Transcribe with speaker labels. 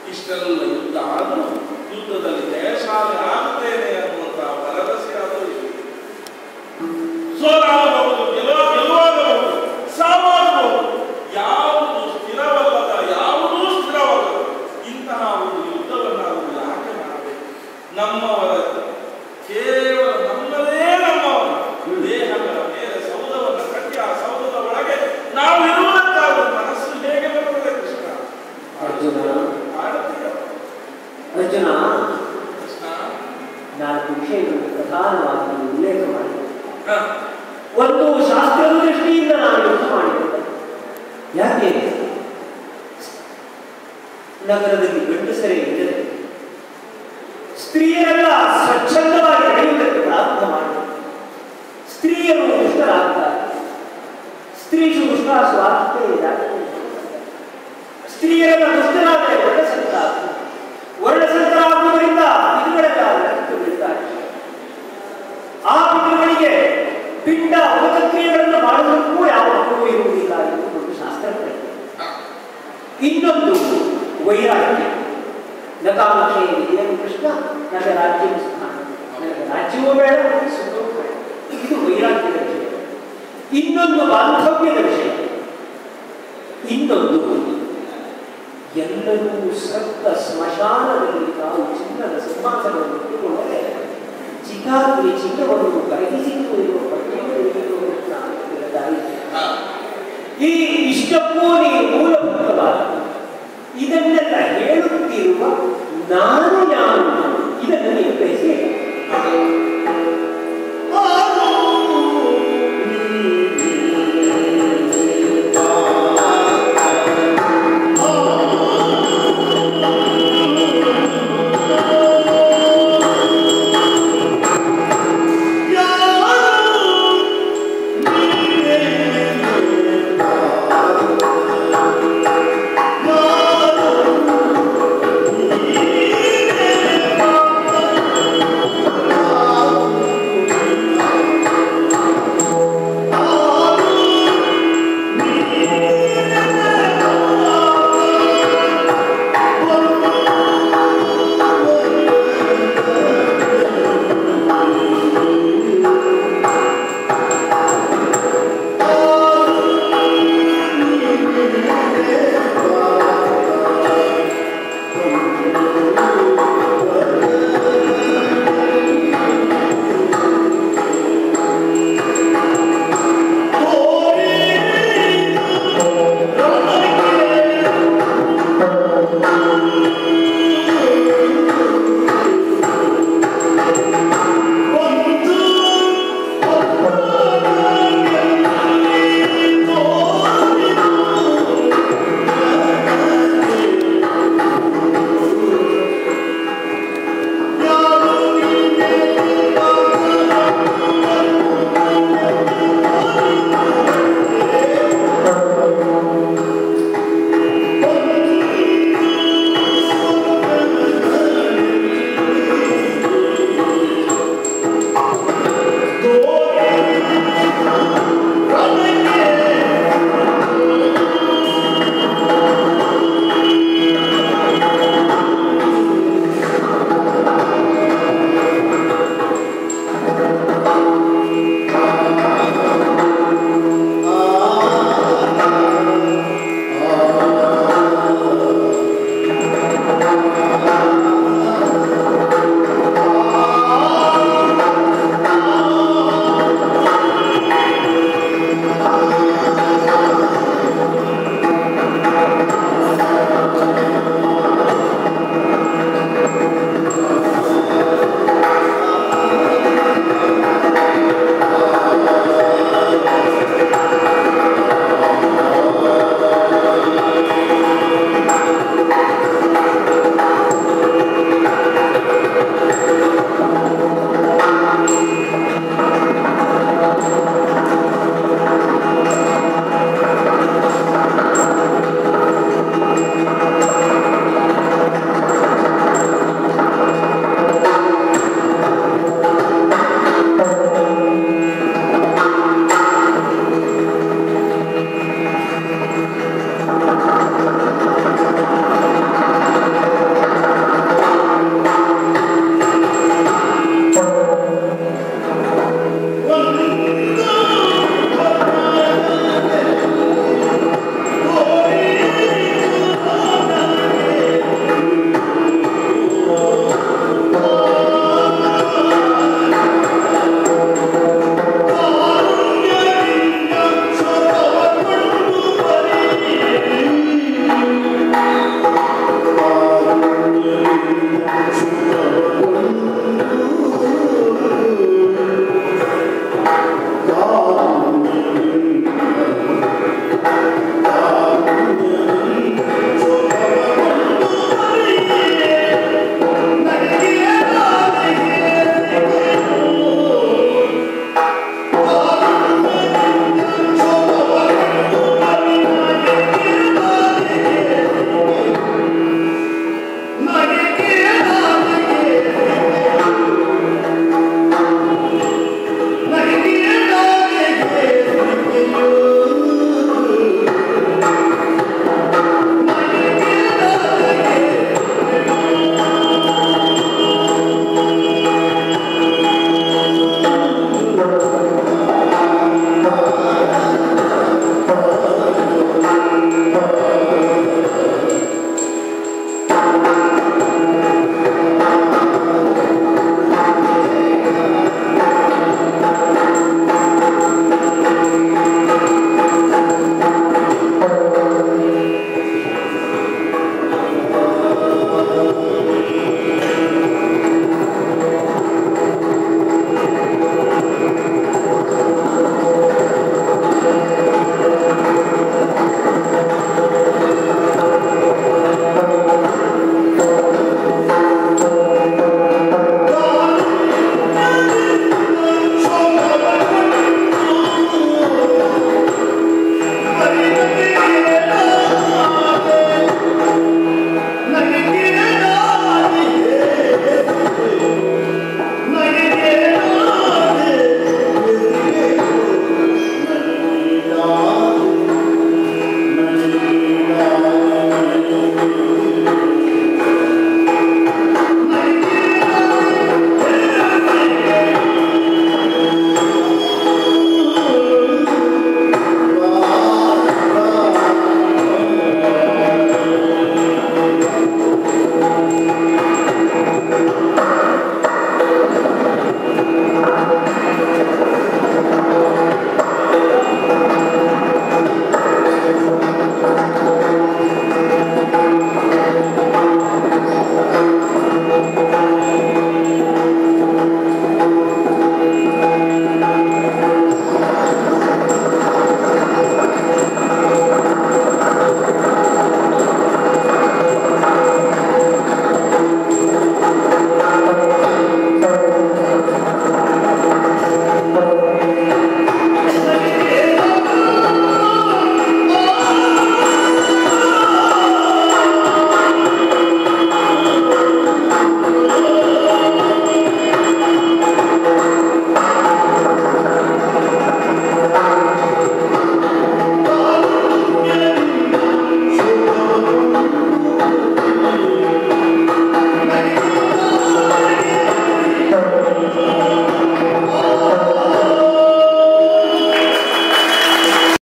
Speaker 1: ಇಷ್ಟೆಲ್ಲ ಯುದ್ಧ ಆದರೂ ಯುದ್ಧದಲ್ಲಿ ಜಯಶಾಲಿ ಆಗುತ್ತೇನೆ ಅನ್ನುವಂತಹ ಭರವಸೆ ಆದರೂ ಇದೆ. ಸೋಲಾಗಬಹುದು ಗೆಲುವ ಗೆಲುವಾಗಬಹುದು ಸಾವಾಗಬಹುದು ಯಾವುದು ಸ್ಥಿರವಲ್ಲದ ಯಾವುದೂ ಸ್ಥಿರವಲ್ಲದ ಇಂತಹ ಒಂದು ಯುದ್ಧವನ್ನು ನಾವು ಯಾಕೆ ಮಾಡಬೇಕು ನಮ್ಮವರ ಕೇವಲ ನಮ್ಮದೇ ನಮ್ಮವರ ದೇಹಗಳ ಮೇಲೆ ಸೌಧವನ್ನು ಕಟ್ಟಿ ಆ ಸೌಧದ ಒಳಗೆ ನಾವು ಇರುವುದಕ್ಕಾಗಿ ಮನಸ್ಸು ಹೇಗೆ ಬರುತ್ತದೆ ಕೃಷ್ಣ
Speaker 2: ಅರ್ಜುನ
Speaker 1: ಆಡುತ್ತೀಯ
Speaker 2: ಅರ್ಜುನ
Speaker 1: ಕೃಷ್ಣ
Speaker 2: ನಾಲ್ಕು ವಿಷಯಗಳನ್ನು ಪ್ರಧಾನವಾಗಿ ಉಲ್ಲೇಖ ಮಾಡಿದೆ
Speaker 1: ಹ.
Speaker 2: ಒಂದು ಶಾಸ್ತ್ರದ ದೃಷ್ಟಿಯಿಂದ ನಾನು ಯುದ್ಧ ಮಾಡಿದ್ದೆ ಯಾಕೆ ನಗರದಲ್ಲಿ ಗಂಡಸರೇ ಇಲ್ಲದೆ ಸ್ತ್ರೀಯರೆಲ್ಲ ಸ್ವಚ್ಛಂದವಾಗಿ ನಡೆಯುವುದಕ್ಕೆ ಪ್ರಾರಂಭ ಮಾಡಿದೆ ಸ್ತ್ರೀಯರು ದುಷ್ಟರಾಗ್ತಾರೆ ಸ್ತ್ರೀಷು ದುಷ್ಟ ಸ್ವಾರ್ಥೆ ಸ್ತ್ರೀಯರೆಲ್ಲ ದುಷ್ಟರಾದರೆ ವರ್ಣಸಂಕರಾಗ್ತಾರೆ ವರ್ಣಸಂಕರಾಗುವುದರಿಂದ ಪಿತೃಗಳೆಲ್ಲ ನರಕಕ್ಕೆ ಬೀಳ್ತಾರೆ ಆ ಪಿತೃಗಳಿಗೆ ಪಿಂಡ ಉಪಕ್ರಿಯೆಗಳನ್ನು ಮಾಡುವುದಕ್ಕೂ ಯಾವ ಹಕ್ಕು ಇರುವುದಿಲ್ಲ ಎಂದು ಒಂದು ಶಾಸ್ತ್ರ ಪ್ರಜ್ಞೆ. ಇನ್ನೊಂದು ವೈರಾಗ್ಯ ನಕಾಂಕ್ಷೆ ಏನು ಕೃಷ್ಣ ನನಗೆ ರಾಜ್ಯವು ಸುಖ ನನಗೆ ರಾಜ್ಯವೂ ಬೇಡ ಸುಖವೂ ಬೇಡ ಇದು ವೈರಾಗ್ಯದ ವಿಷಯ ಇನ್ನೊಂದು ಬಾಂಧವ್ಯದ ವಿಷಯ ಇನ್ನೊಂದು ಎಲ್ಲರೂ ಸತ್ತ ಸ್ಮಶಾನದಲ್ಲಿ ನಾವು ಚಿನ್ನದ ಸಿಂಹಾಸನವನ್ನು ಇಟ್ಟುಕೊಂಡರೆ ಚಿತಾಗ್ನಿ ಚಿನ್ನವನ್ನು ಕರಗಿಸಿದ್ದು ಇರುವ ಪಟ್ಟಿಯನ್ನು ನಾನು ತಿಳಿದಾಯಿ
Speaker 1: ಹ.
Speaker 2: ಈ ಇಷ್ಟಕ್ಕೂ ನೀನು ಮೂಲಭೂತವಾದ ಇದನ್ನೆಲ್ಲ ಹೇಳುತ್ತಿರುವ ನಾನು ಯಾರು ಇದನ್ನು ನೀವು ಗ್ರಹಿಸಿ